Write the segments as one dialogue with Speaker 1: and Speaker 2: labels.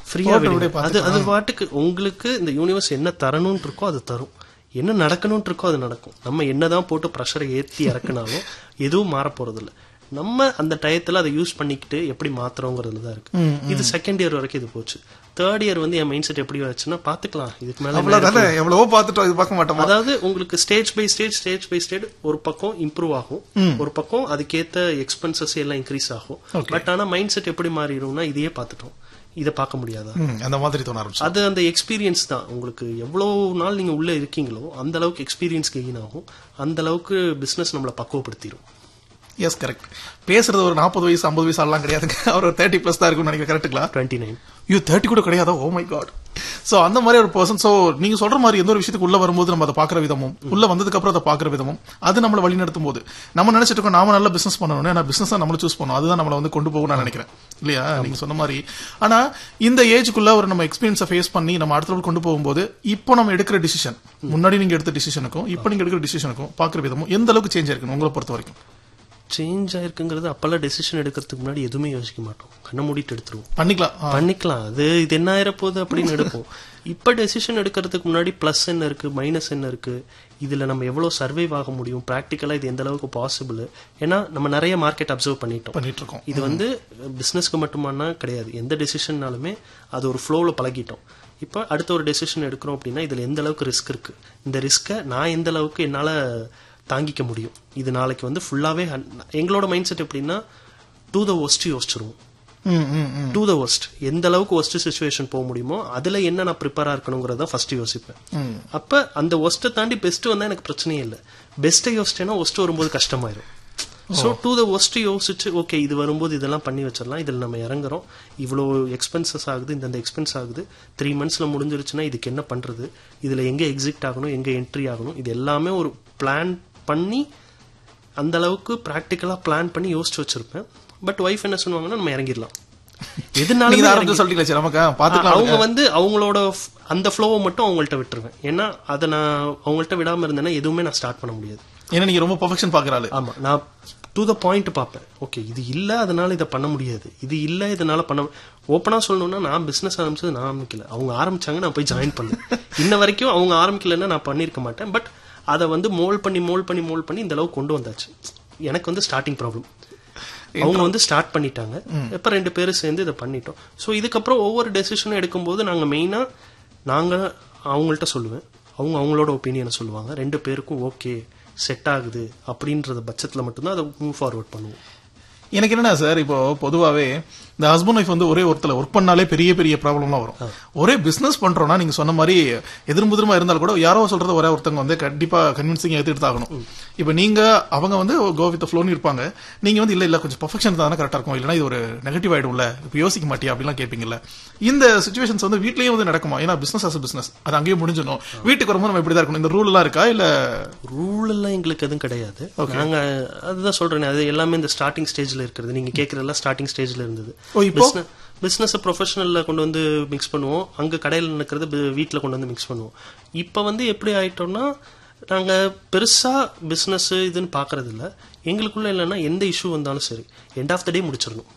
Speaker 1: ஃப்ரீயா
Speaker 2: போட்டு
Speaker 1: விடுங்க
Speaker 2: விட
Speaker 1: அது அது பாட்டுக்கு உங்களுக்கு இந்த யூனிவர்ஸ் என்ன தரணும்னு இருக்கோ அது தரும் என்ன நடக்கணும்னு இருக்கோ அது நடக்கும் நம்ம என்னதான் போட்டு ப்ரெஷரை ஏத்தி இறக்குனாலும் எதுவும் மாற போறது இல்ல நம்ம அந்த டயத்துல அதை யூஸ் பண்ணிக்கிட்டு எப்படி மாத்துறோங்கிறதுல தான் இருக்கு இது செகண்ட் இயர் வரைக்கும் இது போச்சு தேர்ட் இயர் வந்து என் மைண்ட் செட் எப்படி வச்சுன்னா பாத்துக்கலாம் இதுக்கு மேல என்ன
Speaker 2: அவ்வளவுதானே எவ்வளவோ பார்த்துட்டோம் இது பார்க்க மாட்டோமா
Speaker 1: அதாவது உங்களுக்கு stage by stage stage by stage ஒரு பக்கம் இம்ப்ரூவ் ஆகும் ஒரு பக்கம் அதுக்கேத்த எக்ஸ்பென்சஸ் எல்லாம் இன்க்ரீஸ் ஆகும் பட் ஆனா மைண்ட் செட் எப்படி மாறிடும்னா இதையே பார்த்துட்டோம் இதை பார்க்க முடியாதா
Speaker 2: ம், அந்த மாதிரி தோண ஆரம்பிச்சு
Speaker 1: அது அந்த எக்ஸ்பீரியன்ஸ் தான் உங்களுக்கு எவ்வளவு நாள் நீங்க உள்ள இருக்கீங்களோ அந்த அளவுக்கு எக்ஸ்பீரியன்ஸ் கெயின் ஆகும் அந்த அளவுக்கு பிசினஸ் நம்மளை பக்குவப்படுத்திடும்
Speaker 2: எஸ் கரெக்ட் பேசுறது ஒரு நாற்பது வயசு ஐம்பது வயசு ஆள்லாம் கிடையாதுங்க அவர் ஒரு தேர்ட்டி பிளஸ் தான் இருக்கும்னு நினைக்கிறேன் கரெக்ட்டுங்களா
Speaker 1: டுவெண்ட்டி நைன்
Speaker 2: ஐயோ தேர்ட்டி கூட கிடையாதா ஓ மை காட் சோ அந்த மாதிரி ஒரு பர்சன் சோ நீங்க சொல்ற மாதிரி எந்த ஒரு விஷயத்துக்கு உள்ள வரும்போது நம்ம அதை பாக்குற விதமும் உள்ள வந்ததுக்கு அப்புறம் அதை பாக்குற விதமும் அது நம்மள வழி நடத்தும் போது நம்ம நினைச்சிட்டு இருக்கோம் நாம நல்ல பிசினஸ் பண்ணணும் ஏன்னா பிசினஸ் நம்மள சூஸ் பண்ணணும் அதுதான் நம்மள வந்து கொண்டு போகும் நான் நினைக்கிறேன் இல்லையா நீங்க சொன்ன மாதிரி ஆனா இந்த ஏஜுக்குள்ள ஒரு நம்ம எக்ஸ்பீரியன்ஸை ஃபேஸ் பண்ணி நம்ம அடுத்த level கொண்டு போகும்போது இப்போ நம்ம எடுக்கிற டிசிஷன் முன்னாடி நீங்க எடுத்த டிசிஷனுக்கும் இப்போ நீங்க எடுக்கிற டிசிஷனுக்கும் பாக்குற விதமும் எந்த அளவுக்கு சேஞ்ச் ஆயிருக்கும் உங்களை பொறுத்த வரைக்கும்
Speaker 1: சேஞ்ச் ஆயிருக்குங்கிறது அப்பெல்லாம் டெசிஷன் எடுக்கிறதுக்கு முன்னாடி எதுவுமே யோசிக்க மாட்டோம் கண்ணை மூடிட்டு எடுத்துருவோம்
Speaker 2: பண்ணிக்கலாம் ஆ,
Speaker 1: பண்ணிக்கலாம் அது இது என்ன ஆயிரப்போகுது அப்படின்னு எடுப்போம் இப்ப டெசிஷன் எடுக்கிறதுக்கு முன்னாடி பிளஸ் என்ன இருக்கு மைனஸ் என்ன இருக்கு இதுல நம்ம எவ்வளவு சர்வைவ் ஆக முடியும் பிராக்டிக்கலா இது எந்த அளவுக்கு பாசிபிள் ஏன்னா நம்ம நிறைய மார்க்கெட் அப்சர்வ் பண்ணிட்டோம்
Speaker 2: பண்ணிட்டு இருக்கோம்
Speaker 1: இது வந்து பிசினஸ்க்கு மட்டுமானா கிடையாது எந்த டெசிஷன்னாலுமே அது ஒரு ஃப்ளோல பழகிட்டோம் இப்போ அடுத்த ஒரு டெசிஷன் எடுக்கிறோம் அப்படின்னா இதுல எந்த அளவுக்கு ரிஸ்க் இருக்கு இந்த ரிஸ்க்கை நான் எந்த அளவுக்கு என்னால தாங்கிக்க முடியும் இது நாளைக்கு வந்து ஃபுல்லாவே எங்களோட மைண்ட் செட் எப்படின்னா டூ த ஒஸ்ட் யோசிச்சிருவோம்
Speaker 2: ம், ம், ம்.
Speaker 1: டு த ஒஸ்ட் எந்த அளவுக்கு ஒஸ்ட் சுச்சுவேஷன் போக முடியுமோ அதுல என்ன நான் ப்ரிப்பேரா இருக்கணுங்கிறத ஃபர்ஸ்ட் யோசிப்பேன் அப்ப அந்த ஒஸ்ட்டை தாண்டி பெஸ்ட் வந்தா எனக்கு பிரச்சனையே இல்லை பெஸ்ட்டை யோசிச்சேன்னா ஒஸ்ட் வரும்போது கஷ்டமாயிரும் ஸோ டு த ஒஸ்ட் யோசிச்சு ஓகே இது வரும்போது இதெல்லாம் பண்ணி வச்சிடலாம் இதில் நம்ம இறங்குறோம் இவ்வளோ எக்ஸ்பென்சஸ் ஆகுது இந்த எக்ஸ்பென்ஸ் ஆகுது த்ரீ மந்த்ஸ்ல முடிஞ்சிருச்சுன்னா இதுக்கு என்ன பண்றது இதுல எங்க எக்ஸிட் ஆகணும் எங்க என்ட்ரி ஆகணும் இது எல்லாமே ஒரு பிளான் பண்ணி அந்த அளவுக்கு ப்ராக்டிக்கலா பிளான் பண்ணி யோசிச்சு வச்சிருப்பேன் பட் ஒய்ஃப் என்ன சொல்லுவாங்கன்னா நம்ம இறங்கிடலாம்
Speaker 2: நீங்க
Speaker 1: எதுனாலும்
Speaker 2: இதை ஆரம்பிச்சு சொல்லிட்டீங்களா சரி நமக்கு பாத்துக்கலாம்
Speaker 1: அவங்க வந்து அவங்களோட f- அந்த ஃப்ளோவை மட்டும் அவங்கள்ட்ட விட்டுருவேன் ஏன்னா அதை நான் அவங்கள்ட்ட விடாம இருந்தேன்னா எதுவுமே நான் ஸ்டார்ட் பண்ண முடியாது
Speaker 2: ஏன்னா நீங்க ரொம்ப பெர்ஃபெக்ஷன் பாக்குறாரு
Speaker 1: ஆமா நான் டு த பாயிண்ட் பார்ப்பேன் ஓகே இது இல்ல அதனால இதை பண்ண முடியாது இது இல்ல இதனால பண்ண ஓப்பனா சொல்லணும்னா நான் பிசினஸ் ஆரம்பிச்சது நான் ஆரம்பிக்கல அவங்க ஆரம்பிச்சாங்க நான் போய் ஜாயின் பண்ணேன் இன்ன வரைக்கும் அவங்க ஆரம்பிக்கலன்னா நான் பண்ணிருக்க மாட்டேன் பட் அதை வந்து மோல் பண்ணி மோல் பண்ணி மோல் பண்ணி இந்த அளவுக்கு கொண்டு வந்தாச்சு எனக்கு வந்து ஸ்டார்டிங் ப்ராப்ளம் அவங்க வந்து ஸ்டார்ட் பண்ணிட்டாங்க இப்ப ரெண்டு பேரும் சேர்ந்து இதை பண்ணிட்டோம் சோ இதுக்கப்புறம் ஒவ்வொரு டெசிஷனும் எடுக்கும்போது நாங்க மெயினா நாங்க அவங்கள்ட்ட சொல்லுவேன் அவங்க அவங்களோட ஒப்பீனியனை சொல்லுவாங்க ரெண்டு பேருக்கும் ஓகே செட் ஆகுது அப்படின்றத பட்சத்துல மட்டும்தான் அதை மூவ் ஃபார்வர்ட் பண்ணுவோம்
Speaker 2: எனக்கு என்னன்னா சார் இப்போ பொதுவாவே இந்த ஹஸ்பண்ட் ஒய்ஃப் வந்து ஒரே ஒருத்தல ஒர்க் பண்ணாலே பெரிய பெரிய ப்ராப்ளம்லாம் வரும் ஒரே பிசினஸ் பண்றோம்னா நீங்க சொன்ன மாதிரி எதிரும் புதிரமா இருந்தாலும் கூட யாரோ சொல்றது ஒரே ஒருத்தங்க வந்து கண்டிப்பா கன்வின்சிங் எடுத்துட்டு தான் ஆகணும் இப்போ நீங்க அவங்க வந்து கோ வித் ஃப்ளோன்னு இருப்பாங்க நீங்க வந்து இல்ல இல்ல கொஞ்சம் பர்ஃபெக்ஷன் தான் கரெக்டா இருக்கும் இல்லைன்னா இது ஒரு நெகட்டிவ் ஆயிடும்ல இப்போ யோசிக்க மாட்டியா அப்படிலாம் கேட்பீங்கல்ல இந்த சுச்சுவேஷன்ஸ் வந்து வீட்லயும் வந்து நடக்குமா ஏன்னா பிசினஸ் அஸ் பிசினஸ் அது அங்கேயே முடிஞ்சிடும் வீட்டுக்கு வரும்போது நம்ம இப்படி தான் இருக்கணும் இந்த ரூல் எல்லாம் இருக்கா இல்ல
Speaker 1: ரூல் எல்லாம் எங்களுக்கு எதுவும் கிடையாது நாங்க அதுதான் சொல்றேன் அது எல்லாமே இந்த ஸ்டார்டிங் ஸ்டேஜ்ல இருக்கிறது நீங்க கேக்குறதெல்லாம் ஸ்டார்டிங் ஸ்டேஜ்ல இருந்தது
Speaker 2: ஓ, இப்போ?
Speaker 1: பிசினஸ் ப்ரொஃபஷனல்ல கொண்டு வந்து மிக்ஸ் பண்ணுவோம் அங்க கடையில் நடக்கிறது பி- வீட்ல கொண்டு வந்து மிக்ஸ் பண்ணுவோம் இப்ப வந்து எப்படி ஆயிட்டோம்னா நாங்க பெருசா பிசினஸ் இதுன்னு பாக்குறது இல்ல எங்களுக்குள்ள இல்லைன்னா எந்த இஷ்யூ வந்தாலும் சரி எண்ட் ஆஃப் த டே முடிச்சிடணும்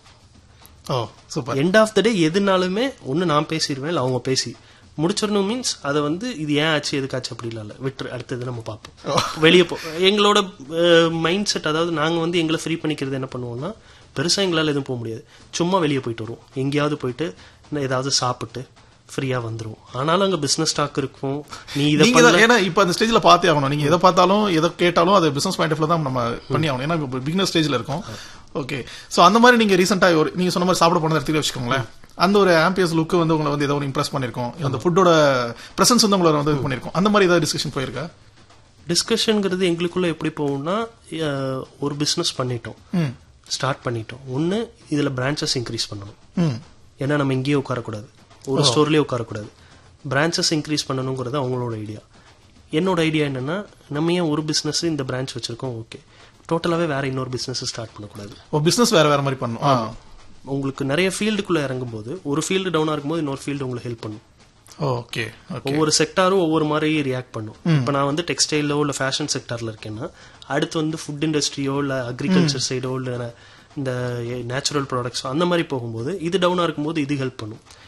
Speaker 2: ஓ super
Speaker 1: end of the day எதுனாலுமே ஒன்னு நான் பேசிடுவேன் இல்ல அவங்க பேசி முடிச்சிடணும் மீன்ஸ் அதை வந்து இது ஏன் ஆச்சு எதுக்காச்சு அப்படி இல்ல விட்டுரு அடுத்தது நம்ம பார்ப்போம் வெளியே போ எங்களோட மைண்ட் செட் அதாவது நாங்க வந்து எங்களை ஃப்ரீ பண்ணிக்கிறது என்ன பண்ணுவோம்னா பெருசா எங்களால எதுவும் போக முடியாது சும்மா வெளியே போயிட்டு வருவோம் எங்கேயாவது போயிட்டு இன்னும் ஏதாவது சாப்பிட்டு ஃப்ரீயா வந்துருவோம் ஆனாலும் அங்க பிசினஸ் ஸ்டாக் இருக்கும் நீ இதை
Speaker 2: நீங்க தான் ஏன்னா இப்ப அந்த ஸ்டேஜ்ல பார்த்தே ஆகணும் நீங்க எதை பார்த்தாலும் எதை கேட்டாலும் அது பிசினஸ் பாயிண்ட் ஆஃப்ல தான் நம்ம பண்ணி ஆகணும் ஏன்னா இப்போ பிகினர் ஸ்டேஜ்ல இருக்கும் ஓகே சோ அந்த மாதிரி நீங்க ரீசெண்டா ஒரு நீங்க சொன்ன மாதிரி சாப்பிட போன இடத்துல வச்சுக்கோங்களேன் அந்த ஒரு ஆம்பியஸ் லுக் வந்து உங்களை வந்து ஏதோ ஒன்று இம்ப்ரெஸ் பண்ணிருக்கோம் அந்த ஃபுட்டோட பிரசன்ஸ் வந்து உங்களை வந்து இது பண்ணிருக்கோம் அந்த மாதிரி ஏதாவது டிஸ்கஷன் போயிருக்கா
Speaker 1: டிஸ்கஷன்ங்கிறது எங்களுக்குள்ள எப்படி போகும்னா அஹ், ஒரு பிசினஸ் பண்ணிட்டோம்
Speaker 2: ம்
Speaker 1: ஸ்டார்ட் பண்ணிட்டோம் ஒன்னு இதுல பிரான்ச்சஸ் இன்க்ரீஸ் பண்ணணும்
Speaker 2: ம்
Speaker 1: ஏன்னா நம்ம இங்கேயே உட்காரக்கூடாது ஒரு ஸ்டோர்லயே உட்காரக்கூடாது பிரான்ச்சஸ் இன்க்ரீஸ் பண்ணணுங்கிறது அவங்களோட ஐடியா என்னோட ஐடியா என்னன்னா நம்ம ஏன் ஒரு பிசினஸ் இந்த பிரான்ச் வச்சிருக்கோம் ஓகே டோட்டலாவே வேற இன்னொரு பிசினஸ் ஸ்டார்ட் பண்ணக்கூடாது
Speaker 2: ஓ பிசினஸ் வேற வேற மாதிரி பண்ணும் ஆ
Speaker 1: உங்களுக்கு நிறைய ஃபீல்டுக்குள்ள இறங்கும்போது ஒரு ஃபீல்டு டவுனா இருக்கும்போது இன்னொரு ஃபீல்டு உங்களுக்கு ஹெல்ப் பண்ணும்
Speaker 2: ஓகே ஓகே
Speaker 1: ஒவ்வொரு செக்டாரும் ஒவ்வொரு மாதிரி ரியாக்ட் பண்ணும் இப்போ நான் வந்து டெக்ஸ்டைலோ இல்ல ஃபேஷன் செக்டார்ல இருக்கேன்னா அடுத்து வந்து ஃபுட் இண்டஸ்ட்ரியோ இல்ல அக்ரிகல்ச்சர் சைடோ இல்ல இந்த நேச்சுரல் ப்ராடக்ட்ஸ் அந்த மாதிரி போகும்போது இது டவுனா இருக்கும்போது இது ஹெல்ப் பண்ணும்